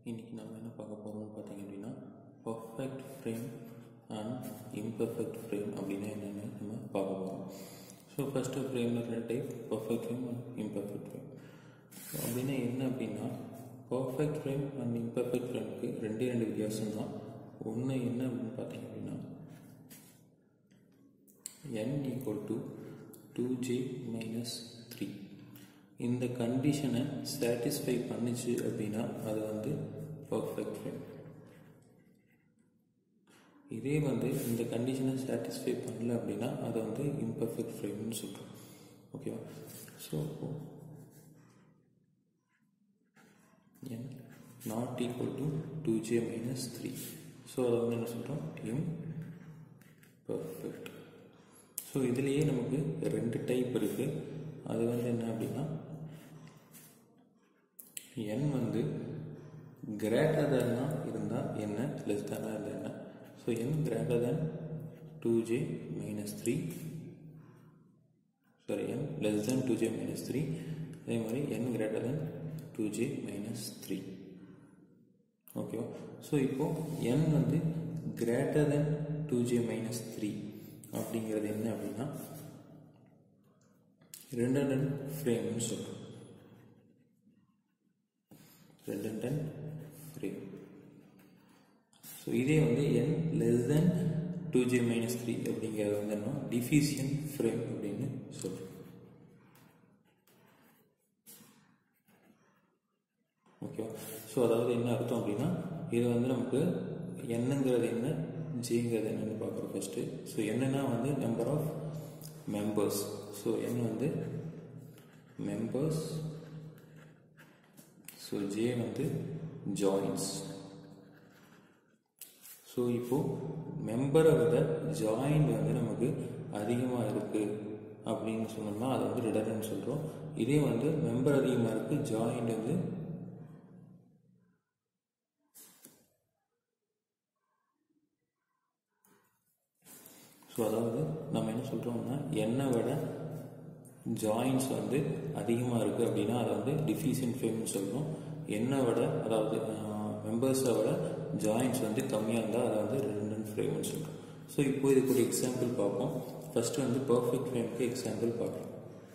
இன்றைக்கி நம்ம என்ன பார்க்க போகிறோம்னு பார்த்தீங்க அப்படின்னா perfect frame and imperfect frame அப்படின்னா என்னென்னு நம்ம பார்க்க போகிறோம் ஸோ ஃபஸ்ட்டு ஃப்ரேமில் ரெண்டு type perfect frame and imperfect frame அப்படின்னா என்ன அப்படின்னா பர்ஃபெக்ட் ஃப்ரேம் அண்ட் இம்பர்ஃபெக்ட் ஃப்ரேமுக்கு ரெண்டே ரெண்டு வித்தியாசம் தான் ஒன்று என்ன அப்படின்னு பார்த்தீங்க அப்படின்னா n equal to 2j minus 3 இந்த கண்டிஷனை சாட்டிஸ்ஃபை பண்ணுச்சு அப்படின்னா அது வந்து பர்ஃபெக்ட் ஃப்ரேம் இதே வந்து இந்த கண்டிஷனை சாட்டிஸ்ஃபை பண்ணல அப்படின்னா அதை வந்து இம்பர்ஃபெக்ட் ஃப்ரேம்னு சொல்கிறோம் ஓகேவா so n not equal to two J minus three so அதை வந்து என்ன சொல்கிறோம் இம் பர்ஃபெக்ட் ஸோ இதுலேயே நமக்கு ரெண்டு டைப் இருக்குது அது வந்து என்ன அப்படின்னா n வந்து கிரேட்டர் தேனாக இருந்தால் என்ன லெஸ் தேனாக இருந்தால் என்ன so n greater than two J minus three sorry n less than two J minus three அதே மாதிரி n greater than two J minus three ஓகேவா ஸோ இப்போது n வந்து greater than two J minus three அப்படிங்கிறது என்ன அப்படின்னா ரெண்டன்டன் ஃப்ரேம்னு சொல்கிறோம் ரெண்டன்டன் frame so இதே வந்து n less than two J minus three அப்படிங்கிறது வந்து என்ன டிஃபிஷியன் ஃப்ரேம் அப்படின்னு சொல்கிறோம் ஓகேவா ஸோ அதாவது என்ன அர்த்தம் அப்படின்னா இது வந்து நமக்கு என்னங்கிறது என்ன ஜிங்கிறது என்னன்னு பார்க்குறோம் ஃபஸ்ட்டு ஸோ என்னன்னா வந்து நம்பர் ஆஃப் மெம்பர்ஸ் ஸோ என்ன வந்து மெம்பர்ஸ் ஸோ ஜே வந்து ஜாயின்ஸ் ஸோ இப்போது மெம்பரை விட ஜாயின் வந்து நமக்கு அதிகமாக இருக்குது அப்படின்னு சொன்னோம்னா அதை வந்து ரிடர்ன்னு சொல்கிறோம் இதே வந்து மெம்பர் அதிகமாக இருக்குது ஜாயின் வந்து ஸோ அதாவது நம்ம என்ன சொல்கிறோம்னா என்னை விட ஜாயின்ஸ் வந்து அதிகமாக இருக்குது அப்படின்னா அதை வந்து டிஃபிஷியன் ஃப்ரேம்னு சொல்கிறோம் என்னை விட அதாவது மெம்பர்ஸை விட ஜாயின்ஸ் வந்து கம்மியாக இருந்தால் அதை வந்து ரெண்டு ஃப்ரேம்னு சொல்கிறோம் ஸோ இப்போ இதுக்கு ஒரு எக்ஸாம்பிள் பார்ப்போம் ஃபஸ்ட்டு வந்து பர்ஃபெக்ட் ஃப்ரேம்க்கு எக்ஸாம்பிள் பார்க்கலாம்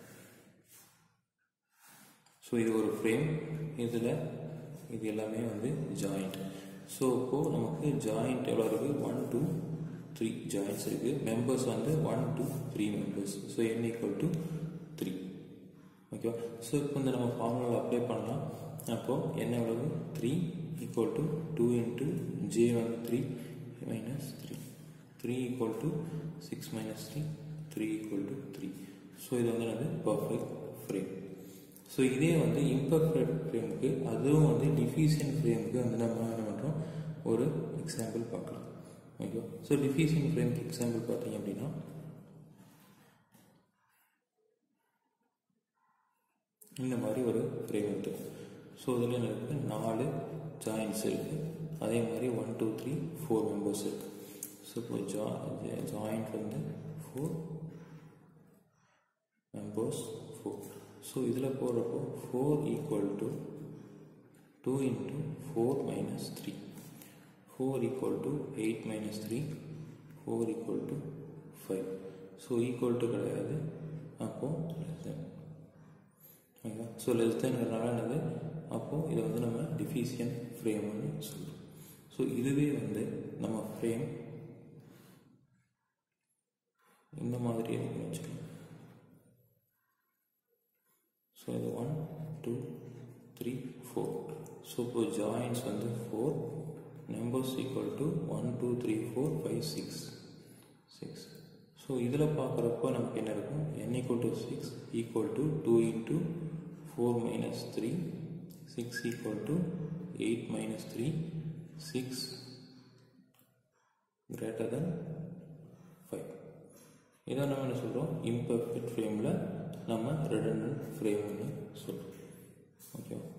ஸோ இது ஒரு ஃப்ரேம் இதில் இது எல்லாமே வந்து ஜாயிண்ட் ஸோ இப்போது நமக்கு ஜாயிண்ட் எவ்வளோ இருக்குது ஒன் டூ த்ரீ ஜாயின்ஸ் இருக்குது மெம்பர்ஸ் வந்து one two three members so N equal to three ஓகேவா ஸோ இப்போ இந்த நம்ம ஃபார்முலாவில் அப்ளை பண்ணலாம் அப்போது என்ன எவ்வளவு three equal to two into J வந்து three minus three three equal to six minus three three equal to three so இது வந்து என்னது பர்ஃபெக்ட் ஃப்ரேம் ஸோ இதே வந்து இம்பர்ஃபெக்ட் ஃப்ரேமுக்கு அதுவும் வந்து டிஃபிஷியன் ஃப்ரேமுக்கு வந்து நம்ம என்ன பண்ணுறோம் ஒரு எக்ஸாம்பிள் பார்க்கலாம் ஓகே ஸோ டிஃபிஷியன் ஃப்ரேம்க்கு எக்ஸாம்பிள் பார்த்தீங்க அப்படின்னா இந்த மாதிரி ஒரு ஃப்ரேம் இருக்குது ஸோ இதில் என்ன இருக்குது நாலு ஜாயின்ஸ் இருக்குது அதே மாதிரி one two three four members இருக்குது ஸோ இப்போ ஜா ஜாயிண்ட் வந்து ஃபோர் மெம்பர்ஸ் ஃபோர் ஸோ இதில் போடுறப்போ four equal to two into four minus three four equal to eight minus three four equal to five so equal to கிடையாது அப்போது less than ஓகேவா so less தென்ங்கிறனால என்னது அப்போது இதை வந்து நம்ம டிஃபிஷியன் ஃப்ரேம்னு சொல்கிறோம் ஸோ இதுவே வந்து நம்ம ஃப்ரேம் இந்த மாதிரி இருக்குன்னு வச்சுக்கோங்க ஸோ இது one two three four so இப்போ ஜாயின்ஸ் வந்து four numbers equal to one two three four five six six so இதில் பார்க்குறப்போ நமக்கு என்ன இருக்கும் N equal to six equal to two into four minus three six equal to eight minus three six greater than five இதை நம்ம என்ன சொல்கிறோம் imperfect ஃப்ரேமில் நம்ம ரெடண்டன்ட் ஃப்ரேம்னு சொல்கிறோம் ஓகேவா